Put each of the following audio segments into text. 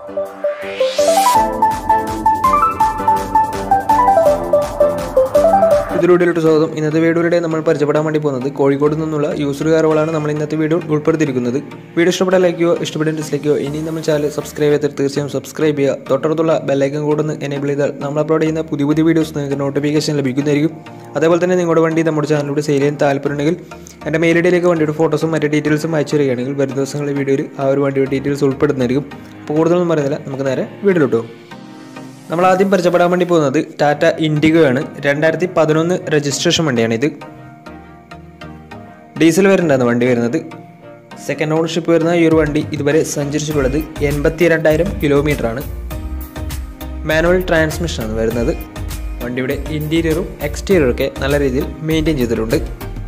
ഇതിലൂടെയുള്ള സ്വാഗതം ഇന്നത്തെ വീഡിയോയിലൂടെ നമ്മൾ പരിചയപ്പെടാൻ വേണ്ടി പോകുന്നത് കോഴിക്കോട് നിന്നുള്ള യൂസർ കാറുകളാണ് നമ്മൾ ഇന്നത്തെ വീഡിയോ ഉൾപ്പെടുത്തിയിരിക്കുന്നത് വീഡിയോ ഇഷ്ടപ്പെട്ടാൽ ലൈക്ക് ചെയ്യുക ഇഷ്ടപ്പെട്ട ഡിസ്ലൈക്ക് ചെയ്യുക ഇനി നമ്മൾ ചാനൽ സബ്സ്ക്രൈബ് ചെയ്തിട്ട് തീർച്ചയായും സബ്സ്ക്രൈബ് ചെയ്യുക തൊട്ടടുത്തുള്ള ബെല്ലൈക്കൻ കൂടെ ഒന്ന് എനേബിൾ ചെയ്താൽ നമ്മൾ അപ്ലോഡ് ചെയ്യുന്ന പുതിയ പുതിയ വീഡിയോസ് നിങ്ങൾക്ക് നോട്ടിഫിക്കേഷൻ ലഭിക്കുന്നതായിരിക്കും അതേപോലെ തന്നെ നിങ്ങളുടെ വണ്ടി നമ്മുടെ ചാനലിലൂടെ സെയിൽ ചെയ്യാൻ താല്പര്യമുണ്ടെങ്കിൽ എൻ്റെ മെയിൽ ഐഡിയിലേക്ക് വണ്ടിയുടെ ഫോട്ടോസും മറ്റു ഡീറ്റെയിൽസും അയച്ചു തരികയാണെങ്കിൽ വരും ദിവസങ്ങളിലെ വീഡിയോയിൽ ആ ഒരു വണ്ടിയുടെ ഡീറ്റെയിൽസ് ഉൾപ്പെടുന്നതായിരിക്കും അപ്പോൾ കൂടുതലൊന്നും പറയുന്നില്ല നമുക്ക് നേരെ വീഡിയോയിലോട്ടോ നമ്മൾ ആദ്യം പരിചയപ്പെടാൻ വേണ്ടി പോകുന്നത് ടാറ്റ ഇൻഡിഗോ ആണ് രണ്ടായിരത്തി പതിനൊന്ന് രജിസ്ട്രേഷൻ വണ്ടിയാണ് ഇത് ഡീസൽ വരുന്നതാണ് വണ്ടി വരുന്നത് സെക്കൻഡ് ഓണർഷിപ്പ് വരുന്ന ഈ ഒരു വണ്ടി ഇതുവരെ സഞ്ചരിച്ചിട്ടുള്ളത് എൺപത്തി രണ്ടായിരം കിലോമീറ്റർ ആണ് മാനുവൽ ട്രാൻസ്മിഷൻ ആണ് വരുന്നത് വണ്ടിയുടെ ഇൻറ്റീരിയറും എക്സ്റ്റീരിയറും ഒക്കെ നല്ല രീതിയിൽ മെയിൻറ്റെയിൻ ചെയ്തിട്ടുണ്ട്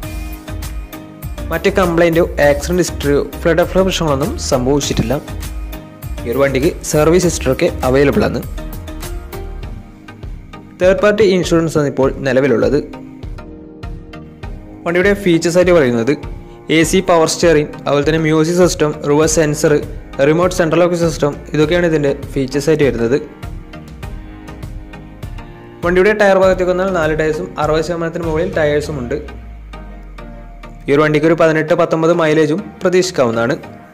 മറ്റ് കംപ്ലൈൻറ്റോ ആക്സിഡൻറ്റ് ഹിസ്റ്ററിയോ ഫ്ലഡ് ഓഫ് പ്രശ്നങ്ങളൊന്നും സംഭവിച്ചിട്ടില്ല ഈ ഒരു വണ്ടിക്ക് സർവീസ് ഹിസ്റ്ററൊക്കെ അവൈലബിൾ ആണ് തേർഡ് പാർട്ടി ഇൻഷുറൻസ് ആണ് ഇപ്പോൾ നിലവിലുള്ളത് വണ്ടിയുടെ ഫീച്ചേഴ്സ് ആയിട്ട് പറയുന്നത് എ സി പവർ സ്റ്റിയറിംഗ് അതുപോലെ തന്നെ music system reverse sensor remote central lock system ഇതൊക്കെയാണ് ഇതിൻ്റെ ഫീച്ചേഴ്സ് ആയിട്ട് വരുന്നത് വണ്ടിയുടെ ടയർ ഭാഗത്തേക്ക് വന്നാൽ നാല് ടയേഴ്സും അറുപത് ശതമാനത്തിന് മുകളിൽ ടയേഴ്സും ഉണ്ട് ഈ ഒരു വണ്ടിക്ക് ഒരു പതിനെട്ട് പത്തൊമ്പത് മൈലേജും പ്രതീക്ഷിക്കാവുന്നതാണ്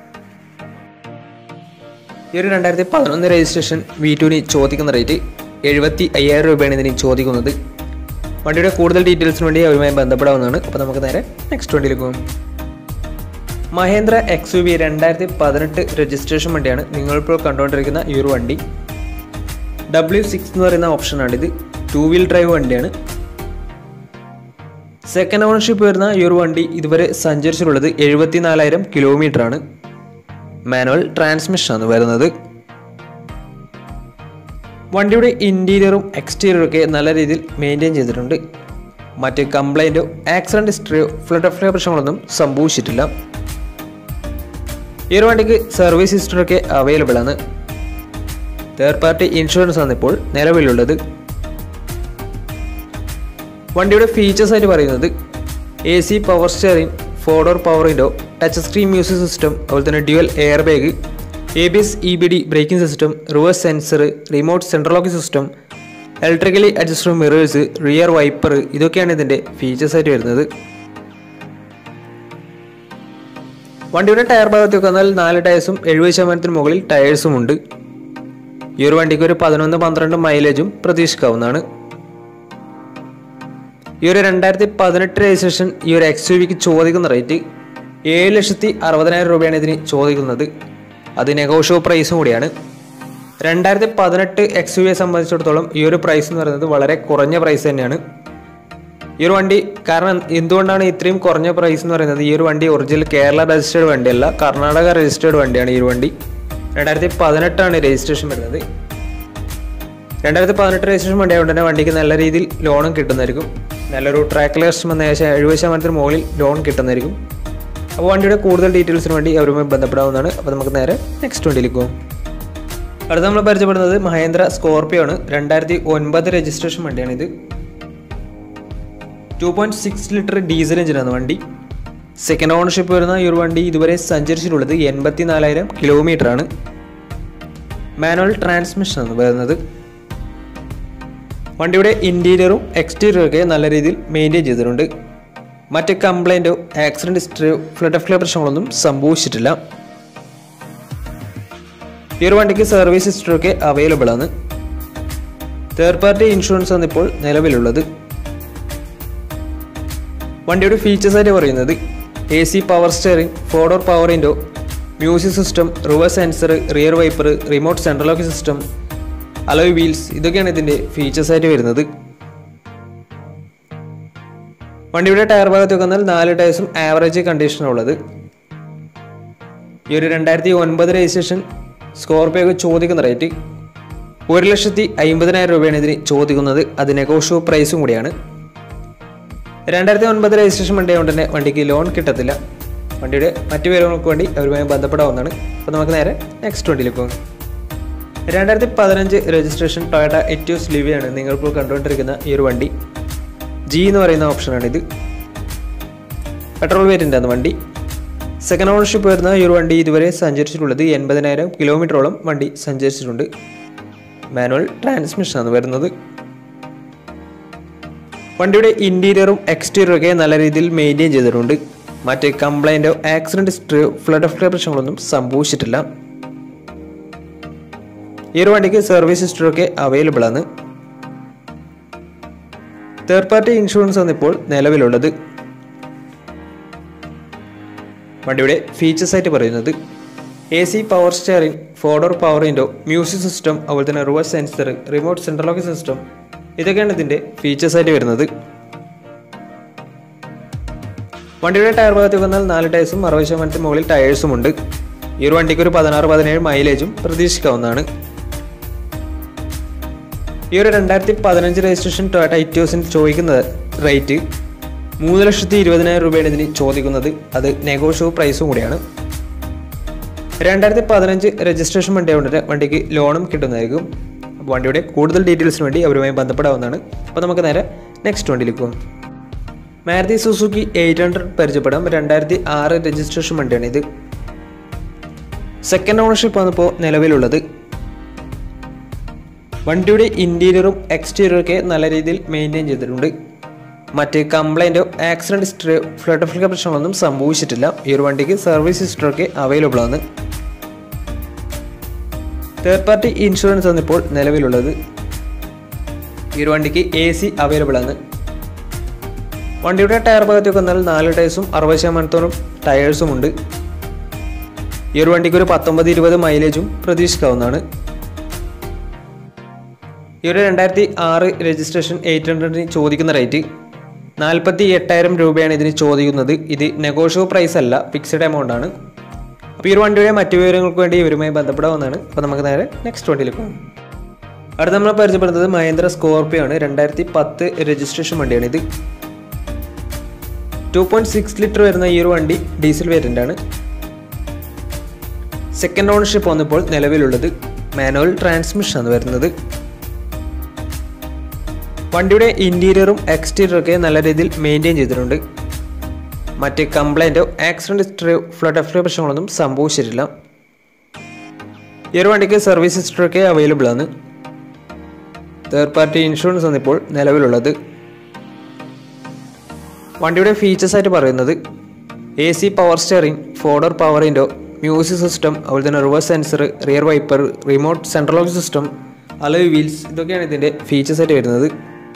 ഈ ഒരു രണ്ടായിരത്തി പതിനൊന്ന് രജിസ്ട്രേഷൻ വി ടുവിന് ചോദിക്കുന്ന റേറ്റ് എഴുപത്തി അയ്യായിരം രൂപയാണ് ഇതിന് ചോദിക്കുന്നത് വണ്ടിയുടെ കൂടുതൽ ഡീറ്റെയിൽസിന് വേണ്ടി അവരുമായി ബന്ധപ്പെടാവുന്നതാണ് അപ്പോൾ നമുക്ക് നേരെ നെക്സ്റ്റ് വണ്ടിയിലേക്ക് പോകും മഹേന്ദ്ര എക്സ് യു വി രണ്ടായിരത്തി പതിനെട്ട് രജിസ്ട്രേഷൻ വണ്ടിയാണ് നിങ്ങളിപ്പോൾ കണ്ടുകൊണ്ടിരിക്കുന്ന ഈ ഒരു വണ്ടി ഡബ്ല്യു സിക്സ് എന്ന് പറയുന്ന ഓപ്ഷനാണിത് ടു വീൽ ഡ്രൈവ് വണ്ടിയാണ് സെക്കൻഡ് ഓണർഷിപ്പ് വരുന്ന ഈ ഒരു വണ്ടി ഇതുവരെ സഞ്ചരിച്ചിട്ടുള്ളത് എഴുപത്തി നാലായിരം കിലോമീറ്റർ ആണ് മാനുവൽ ട്രാൻസ്മിഷൻ ആണ് വരുന്നത് വണ്ടിയുടെ ഇൻറ്റീരിയറും എക്സ്റ്റീരിയറും ഒക്കെ നല്ല രീതിയിൽ മെയിൻറ്റെയിൻ ചെയ്തിട്ടുണ്ട് മറ്റ് കംപ്ലൈൻറ്റോ ആക്സിഡൻറ്റ് ഹിസ്റ്ററിയോ ഫ്ലഡ് ഓഫ് പ്രശ്നങ്ങളൊന്നും സംഭവിച്ചിട്ടില്ല ഈ ഒരു വണ്ടിക്ക് സർവീസ് ഹിസ്റ്ററിയൊക്കെ അവൈലബിൾ ആണ് തേർഡ് പാർട്ടി ഇൻഷുറൻസ് ആണ് ഇപ്പോൾ നിലവിലുള്ളത് വണ്ടിയുടെ ഫീച്ചേഴ്സ് ആയിട്ട് പറയുന്നത് A C power steering four door power window touch screen music system അതുപോലെ തന്നെ dual air bag A B S E B D braking system reverse sensor remote central locking system electrically adjuster mirrors rear wiper ഇതൊക്കെയാണ് ഇതിൻ്റെ features ആയിട്ട് വരുന്നത് വണ്ടിയുടെ tyre ഭാഗത്തേക്ക് വന്നാൽ നാല് ടയേഴ്സും എഴുപത് ശതമാനത്തിന് മുകളിൽ ടയേഴ്സും ഉണ്ട് ഈ ഒരു വണ്ടിക്ക് ഒരു പതിനൊന്ന് പന്ത്രണ്ട് മൈലേജും പ്രതീക്ഷിക്കാവുന്നതാണ് ഈ ഒരു രണ്ടായിരത്തി പതിനെട്ട് രജിസ്ട്രേഷൻ ഈ ഒരു എക്സ് യു വിക്ക് ചോദിക്കുന്ന റേറ്റ് ഏഴ് ലക്ഷത്തി അറുപതിനായിരം രൂപയാണ് ഇതിന് ചോദിക്കുന്നത് അത് നെഗോഷ്യോ പ്രൈസും കൂടിയാണ് രണ്ടായിരത്തി പതിനെട്ട് എക്സ് യു വിയെ സംബന്ധിച്ചിടത്തോളം ഈ ഒരു പ്രൈസ് എന്ന് പറയുന്നത് വളരെ കുറഞ്ഞ പ്രൈസ് തന്നെയാണ് ഈ ഒരു വണ്ടി കാരണം എന്തുകൊണ്ടാണ് ഇത്രയും കുറഞ്ഞ പ്രൈസ് എന്ന് പറയുന്നത് ഈ ഒരു വണ്ടി ഒറിജിനൽ കേരള രജിസ്റ്റേർഡ് വണ്ടിയല്ല കർണാടക രജിസ്റ്റേർഡ് വണ്ടിയാണ് ഈ ഒരു വണ്ടി രണ്ടായിരത്തി പതിനെട്ടാണ് രജിസ്ട്രേഷൻ വരുന്നത് രണ്ടായിരത്തി പതിനെട്ട് രജിസ്ട്രേഷൻ വണ്ടി ആയതുകൊണ്ട് തന്നെ വണ്ടിക്ക് നല്ല രീതിയിൽ ലോണും കിട്ടുന്നതായിരിക്കും നല്ലൊരു ട്രാക്ക് ലേഴ്സ് വന്ന ഏകദേശം എഴുപത് ശതമാനത്തിന് മുകളിൽ ലോൺ കിട്ടുന്നതായിരിക്കും അപ്പോൾ വണ്ടിയുടെ കൂടുതൽ ഡീറ്റെയിൽസിന് വേണ്ടി അവരുമായി ബന്ധപ്പെടാവുന്നതാണ് അപ്പോൾ നമുക്ക് നേരെ നെക്സ്റ്റ് വണ്ടിയിലേക്ക് പോകും അടുത്ത നമ്മൾ പരിചയപ്പെടുന്നത് മഹേന്ദ്ര സ്കോർപ്പിയോ ആണ് രണ്ടായിരത്തി ഒൻപത് രജിസ്ട്രേഷൻ വണ്ടിയാണിത് two point six litre diesel എഞ്ചിനാണ് വണ്ടി സെക്കൻഡ് ഓണർഷിപ്പ് വരുന്ന ഈ ഒരു വണ്ടി ഇതുവരെ സഞ്ചരിച്ചിട്ടുള്ളത് എൺപത്തി നാലായിരം കിലോമീറ്റർ ആണ് മാനുവൽ ട്രാൻസ്മിഷൻ ആണ് വരുന്നത് വണ്ടിയുടെ ഇൻറ്റീരിയറും എക്സ്റ്റീരിയറും ഒക്കെ നല്ല രീതിയിൽ മെയിൻറ്റെയിൻ ചെയ്തിട്ടുണ്ട് മറ്റ് കംപ്ലൈൻറ്റോ ആക്സിഡൻറ്റ് ഹിസ്റ്ററിയോ ഫ്ലഡ് ഓഫ് പ്രശ്നങ്ങളൊന്നും സംഭവിച്ചിട്ടില്ല ഈ ഒരു വണ്ടിക്ക് സർവീസ് ഹിസ്റ്ററിയൊക്കെ അവൈലബിൾ ആണ് തേർഡ് പാർട്ടി ഇൻഷുറൻസ് ആണ് ഇപ്പോൾ നിലവിലുള്ളത് വണ്ടിയുടെ ഫീച്ചേഴ്സ് ആയിട്ട് പറയുന്നത് A C power steering four door power window music system reverse sensor rear wiper remote central lock system alloy wheels ഇതൊക്കെയാണ് ഇതിൻ്റെ ഫീച്ചേഴ്സ് ആയിട്ട് വരുന്നത് വണ്ടിയുടെ ടയർ ഭാഗത്ത് വന്നാൽ നാല് ടയേഴ്സും ആവറേജ് കണ്ടീഷനുള്ളത് ഈ ഒരു രണ്ടായിരത്തി ഒൻപത് രജിസ്ട്രേഷൻ സ്കോർപ്പിയോക്ക് ചോദിക്കുന്ന റേറ്റ് ഒരു ലക്ഷത്തി അമ്പതിനായിരം രൂപയാണ് ഇതിന് ചോദിക്കുന്നത് അത് നെഗോഷ്യോ പ്രൈസും കൂടിയാണ് രണ്ടായിരത്തി ഒൻപത് രജിസ്ട്രേഷൻ വണ്ടി ആയതുകൊണ്ട് തന്നെ വണ്ടിക്ക് ലോൺ കിട്ടത്തില്ല വണ്ടിയുടെ മറ്റു പേരുകൾക്ക് വേണ്ടി അവരുമായി ബന്ധപ്പെടാവുന്നതാണ് അപ്പോൾ നമുക്ക് നേരെ നെക്സ്റ്റ് വണ്ടിയിലേക്ക് പോകും രണ്ടായിരത്തി പതിനഞ്ച് രജിസ്ട്രേഷൻ ടൊയറ്റ എറ്റ്യൂസ് ലിവിയാണ് നിങ്ങളിപ്പോൾ കണ്ടുകൊണ്ടിരിക്കുന്ന ഈ ഒരു വണ്ടി ജി എന്ന് പറയുന്ന ഓപ്ഷനാണിത് പെട്രോൾ വേരിയൻ്റാണ് വണ്ടി സെക്കൻഡ് ഓണർഷിപ്പ് വരുന്ന ഈ ഒരു വണ്ടി ഇതുവരെ സഞ്ചരിച്ചിട്ടുള്ളത് എൺപതിനായിരം കിലോമീറ്ററോളം വണ്ടി സഞ്ചരിച്ചിട്ടുണ്ട് മാനുവൽ ട്രാൻസ്മിഷനാണ് വരുന്നത് വണ്ടിയുടെ ഇൻറ്റീരിയറും എക്സ്റ്റീരിയറും ഒക്കെ നല്ല രീതിയിൽ മെയിൻറ്റെയിൻ ചെയ്തിട്ടുണ്ട് മറ്റ് കംപ്ലൈൻറ്റോ ആക്സിഡൻറ്റ് ഹിസ്റ്ററിയോ ഫ്ലഡ് ഓഫ് പ്രശ്നങ്ങളൊന്നും സംഭവിച്ചിട്ടില്ല ഈ ഒരു വണ്ടിക്ക് സർവീസ് ഹിസ്റ്ററി ഒക്കെ അവൈലബിൾ ആണ് തേർഡ് പാർട്ടി ഇൻഷുറൻസ് ആണ് ഇപ്പോൾ നിലവിലുള്ളത് വണ്ടിയുടെ ഫീച്ചേഴ്സ് ആയിട്ട് പറയുന്നത് A C power steering four door power window music system അതുപോലെ തന്നെ reverse sensor remote central lock system ഇതൊക്കെയാണ് ഇതിൻ്റെ ഫീച്ചേഴ്സ് ആയിട്ട് വരുന്നത് വണ്ടിയുടെ ടയർ ഭാഗത്ത് വന്നാൽ നാല് ടയർസും അറുപത് ശതമാനത്തിന് മുകളിൽ ടയേഴ്സും ഉണ്ട് ഈ ഒരു വണ്ടിക്ക് ഒരു പതിനാറ് പതിനേഴ് മൈലേജും പ്രതീക്ഷിക്കാവുന്നതാണ് ഈ ഒരു രണ്ടായിരത്തി പതിനഞ്ച് രജിസ്ട്രേഷൻ ടൊയോട്ട ഇറ്റിയോസിന് ചോദിക്കുന്ന റേറ്റ് മൂന്ന് ലക്ഷത്തി ഇരുപതിനായിരം രൂപയാണ് ഇതിന് ചോദിക്കുന്നത് അത് നെഗോഷ്യബിൾ പ്രൈസും കൂടിയാണ് രണ്ടായിരത്തി പതിനഞ്ച് രജിസ്ട്രേഷൻ വണ്ടി ആയതുകൊണ്ട് വണ്ടിക്ക് ലോണും കിട്ടുന്നതായിരിക്കും അപ്പോൾ വണ്ടിയുടെ കൂടുതൽ ഡീറ്റെയിൽസിന് വേണ്ടി അവരുമായി ബന്ധപ്പെടാവുന്നതാണ് അപ്പോൾ നമുക്ക് നേരെ നെക്സ്റ്റ് വണ്ടിയിലേക്ക് പോകും മാരുതി സുസുക്കി എയ്റ്റ് ഹൺഡ്രഡ് പരിചയപ്പെടാം രണ്ടായിരത്തി ആറ് രജിസ്ട്രേഷൻ വണ്ടിയാണ് ഇത് സെക്കൻഡ് ഓണർഷിപ്പ് ആണ് ഇപ്പോൾ നിലവിലുള്ളത് വണ്ടിയുടെ ഇൻറ്റീരിയറും എക്സ്റ്റീരിയറും ഒക്കെ നല്ല രീതിയിൽ മെയിൻറ്റെയിൻ ചെയ്തിട്ടുണ്ട് മറ്റ് കംപ്ലൈൻറ്റോ ആക്സിഡൻറ്റ് ഹിസ്റ്ററിയോ ഫ്ലഡ് ഓഫ് പ്രശ്നങ്ങളൊന്നും സംഭവിച്ചിട്ടില്ല ഈ ഒരു വണ്ടിക്ക് സർവീസ് ഹിസ്റ്ററി ഒക്കെ അവൈലബിൾ ആണ് തേർഡ് പാർട്ടി ഇൻഷുറൻസ് ആണ് ഇപ്പോൾ നിലവിലുള്ളത് ഈ ഒരു വണ്ടിക്ക് എ സി അവൈലബിൾ ആണ് വണ്ടിയുടെ ടയർ ഭാഗത്തേക്ക് വന്നാൽ നാല് ടയേഴ്സും അറുപത് ശതമാനത്തോളം ടയേഴ്സും ഉണ്ട് ഈ ഒരു വണ്ടിക്ക് ഒരു പത്തൊമ്പത് ഇരുപത് മൈലേജും പ്രതീക്ഷിക്കാവുന്നതാണ് ഈ ഒരു രണ്ടായിരത്തി ആറ് രജിസ്ട്രേഷൻ എയ്റ്റ് ഹൺഡ്രഡിന് ചോദിക്കുന്ന റേറ്റ് നാൽപ്പത്തി എട്ടായിരം രൂപയാണ് ഇതിന് ചോദിക്കുന്നത് ഇത് നെഗോഷ്യബിൾ പ്രൈസ് അല്ല ഫിക്സഡ് എമൗണ്ട് ആണ് അപ്പോൾ ഈ ഒരു വണ്ടിയുടെ മറ്റു വിവരങ്ങൾക്ക് വേണ്ടി ഇവരുമായി ബന്ധപ്പെടാവുന്നതാണ് അപ്പോൾ നമുക്ക് നേരെ നെക്സ്റ്റ് വണ്ടിയിലേക്ക് പോകും അടുത്ത നമ്മൾ പരിചയപ്പെടുന്നത് മഹേന്ദ്ര സ്കോർപ്പിയോ ആണ് രണ്ടായിരത്തി പത്ത് രജിസ്ട്രേഷൻ വണ്ടിയാണ് ഇത് ടു പോയിൻറ്റ് സിക്സ് ലിറ്റർ വരുന്ന ഈ ഒരു വണ്ടി ഡീസൽ വേരിയൻ്റ് ആണ് സെക്കൻഡ് ഓണർഷിപ്പ് വന്നപ്പോൾ നിലവിലുള്ളത് മാനുവൽ ട്രാൻസ്മിഷൻ ആണ് വരുന്നത് വണ്ടിയുടെ ഇൻറ്റീരിയറും എക്സ്റ്റീരിയറും ഒക്കെ നല്ല രീതിയിൽ മെയിൻറ്റെയിൻ ചെയ്തിട്ടുണ്ട് മറ്റ് കംപ്ലൈൻറ്റോ ആക്സിഡൻറ്റ് ഹിസ്റ്ററിയോ ഫ്ലഡ് ഓഫ് പ്രശ്നങ്ങളൊന്നും സംഭവിച്ചിട്ടില്ല ഈ ഒരു വണ്ടിക്ക് സർവീസ് ഹിസ്റ്ററി ഒക്കെ അവൈലബിൾ ആണ് തേർഡ് പാർട്ടി ഇൻഷുറൻസ് ആണ് ഇപ്പോൾ നിലവിലുള്ളത് വണ്ടിയുടെ ഫീച്ചേഴ്സ് ആയിട്ട് പറയുന്നത് A C power steering four door power window music system അതുപോലെ തന്നെ reverse sensor rear wiper remote central lock system alloy wheels ഇതൊക്കെയാണ് ഇതിൻ്റെ ഫീച്ചേഴ്സ് ആയിട്ട് വരുന്നത്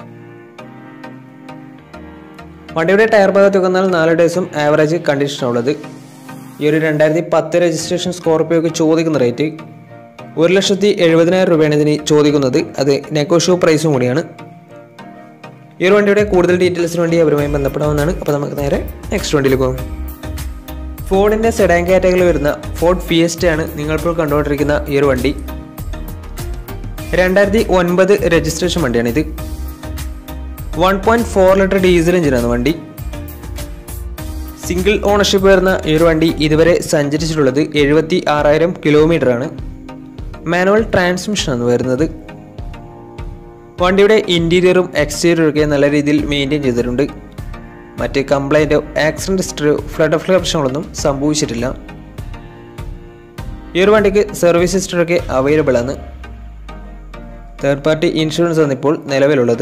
വണ്ടിയുടെ ടയർ ഭാഗത്ത് വന്നാൽ നാല് ഡേയ്സും ആവറേജ് കണ്ടീഷനാണുള്ളത് ഈ ഒരു രണ്ടായിരത്തി പത്ത് രജിസ്ട്രേഷൻ സ്കോർപ്പിയോക്ക് ചോദിക്കുന്ന റേറ്റ് ഒരു ലക്ഷത്തി എഴുപതിനായിരം രൂപയാണ് ഇതിന് ചോദിക്കുന്നത് അത് നെഗോഷ്യബിൾ പ്രൈസും കൂടിയാണ് ഈ ഒരു വണ്ടിയുടെ കൂടുതൽ ഡീറ്റെയിൽസിന് വേണ്ടി അവരുമായി ബന്ധപ്പെടാവുന്നതാണ് അപ്പോൾ നമുക്ക് നേരെ നെക്സ്റ്റ് വണ്ടിയിലേക്ക് പോകും ഫോർഡിൻ്റെ സെഡാൻ കാറ്റഗറിയിൽ വരുന്ന ഫോർഡ് ഫിയസ്റ്റയാണ് നിങ്ങളിപ്പോൾ കണ്ടുകൊണ്ടിരിക്കുന്ന ഈ ഒരു വണ്ടി രണ്ടായിരത്തി ഒൻപത് രജിസ്ട്രേഷൻ വണ്ടിയാണ് ഇത് one point four litre diesel എഞ്ചിനാണ് വണ്ടി സിംഗിൾ ഓണർഷിപ്പ് വരുന്ന ഈ ഒരു വണ്ടി ഇതുവരെ സഞ്ചരിച്ചിട്ടുള്ളത് എഴുപത്തി ആറായിരം കിലോമീറ്റർ ആണ് മാനുവൽ ട്രാൻസ്മിഷനാണ് വരുന്നത് വണ്ടിയുടെ ഇൻറ്റീരിയറും എക്സ്റ്റീരിയറും ഒക്കെ നല്ല രീതിയിൽ മെയിൻറ്റെയിൻ ചെയ്തിട്ടുണ്ട് മറ്റ് കംപ്ലൈൻറ്റോ ആക്സിഡൻറ്റ് ഹിസ്റ്ററിയോ ഫ്ലഡ് ഓഫ് പ്രശ്നങ്ങളൊന്നും സംഭവിച്ചിട്ടില്ല ഈ ഒരു വണ്ടിക്ക് സർവീസ് ഹിസ്റ്ററി ഒക്കെ അവൈലബിൾ ആണ് തേർഡ് പാർട്ടി ഇൻഷുറൻസ് ആണ് ഇപ്പോൾ നിലവിലുള്ളത്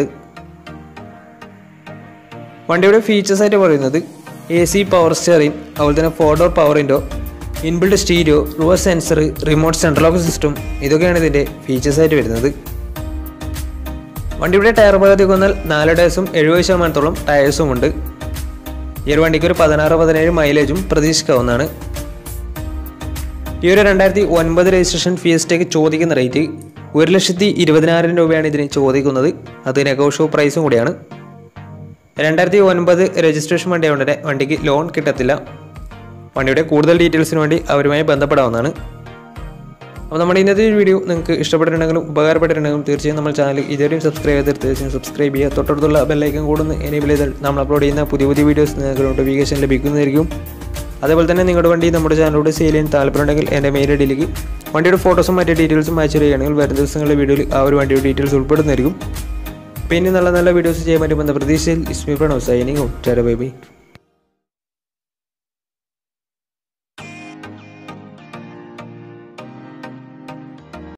വണ്ടിയുടെ ഫീച്ചേഴ്സ് ആയിട്ട് പറയുന്നത് എ സി പവർ സ്റ്റിയറിംഗ് അതുപോലെ തന്നെ four door power window inbuilt stereo reverse sensor remote central lock system ഇതൊക്കെയാണ് ഇതിൻ്റെ ഫീച്ചേഴ്സ് ആയിട്ട് വരുന്നത് വണ്ടിയുടെ ടയർ ഭാഗത്തേക്ക് വന്നാൽ നാല് ടയേഴ്സും എഴുപത് ശതമാനത്തോളം ടയേഴ്സും ഉണ്ട് ഈ ഒരു വണ്ടിക്ക് ഒരു പതിനാറ് പതിനേഴ് മൈലേജും പ്രതീക്ഷിക്കാവുന്നതാണ് ഈ ഒരു രണ്ടായിരത്തി ഒൻപത് രജിസ്ട്രേഷൻ ഫീസ്റ്റേക്ക് ചോദിക്കുന്ന റേറ്റ് ഒരു ലക്ഷത്തി ഇരുപതിനായിരം രൂപയാണ് ഇതിന് ചോദിക്കുന്നത് അത് നെഗോഷ്യബിൾ പ്രൈസും കൂടിയാണ് രണ്ടായിരത്തി ഒൻപത് രജിസ്ട്രേഷൻ വണ്ടി ആയതുകൊണ്ട് തന്നെ വണ്ടിക്ക് ലോൺ കിട്ടത്തില്ല വണ്ടിയുടെ കൂടുതൽ ഡീറ്റെയിൽസിന് വേണ്ടി അവരുമായി ബന്ധപ്പെടാവുന്നതാണ് അപ്പോൾ നമ്മുടെ ഇന്നത്തെ ഈ വീഡിയോ നിങ്ങൾക്ക് ഇഷ്ടപ്പെട്ടിട്ടുണ്ടെങ്കിലും ഉപകാരപ്പെട്ടിട്ടുണ്ടെങ്കിലും തീർച്ചയായും നമ്മൾ ചാനൽ ഇതുവരെയും സബ്സ്ക്രൈബ് ചെയ്ത് തീർച്ചയായും സബ്സ്ക്രൈബ് ചെയ്യുക തൊട്ടടുത്തുള്ള ബെല്ലൈക്കൻ കൂടുന്ന എനേബിൾ ചെയ്താൽ നമ്മൾ അപ്ലോഡ് ചെയ്യുന്ന പുതിയ പുതിയ വീഡിയോസ് നിങ്ങൾക്ക് നോട്ടിഫിക്കേഷൻ ലഭിക്കുന്നതായിരിക്കും അതേപോലെ തന്നെ നിങ്ങളുടെ വണ്ടി നമ്മുടെ ചാനലിലൂടെ സെയിൽ ചെയ്യാൻ താല്പര്യമുണ്ടെങ്കിൽ എൻ്റെ മെയിൽ ഐ ഡിയിലേക്ക് വണ്ടിയുടെ ഫോട്ടോസും മറ്റു ഡീറ്റെയിൽസും അയച്ചു തരികയാണെങ്കിൽ വരും ദിവസങ്ങളിലെ വീഡിയോയിൽ ആ ഒരു വണ്ടിയുടെ ഡീറ്റെയിൽസ് ഉൾപ്പെടുന്നതായിരിക്കും പിന്നെ നല്ല നല്ല വീഡിയോസ് ചെയ്യാൻ പറ്റുമെന്ന പ്രതീക്ഷയിൽ it's me Pranav signing tata bye by